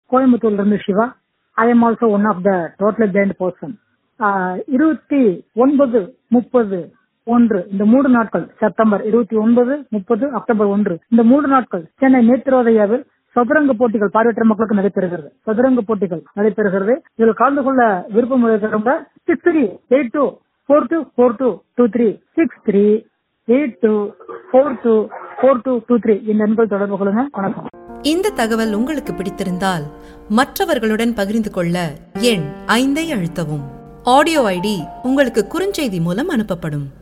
கோயம்புத்தூர்ல இருந்து Siva I am also one of the total blind person இருபத்தி ஒன்பது முப்பது ஒன்று இந்த மூன்று நாட்கள் செப்டம்பர் இருபத்தி ஒன்பது முப்பது அக்டோபர் ஒன்று இந்த மூன்று நாட்கள் சென்னை நேத்திரோதயாவில் சதுரங்க போட்டிகள் பார்வையற்ற மக்களுக்கு நடைபெறுகிறது சதுரங்க போட்டிகள் நடைபெறுகிறது இதில் கலந்து கொள்ள விருப்பம் இருக்கிறவங்க six three eight two four two four two two three six three eight two four two four two two three இந்த எண்கள் தொடர்பு கொள்ளுங்க வணக்கம் இந்த தகவல் உங்களுக்கு பிடித்திருந்தால் மற்றவர்களுடன் பகிர்ந்து கொள்ள எண் ஐந்தை அழுத்தவும் ஆடியோ ஐடி உங்களுக்கு குறுஞ்செய்தி மூலம் அனுப்பப்படும்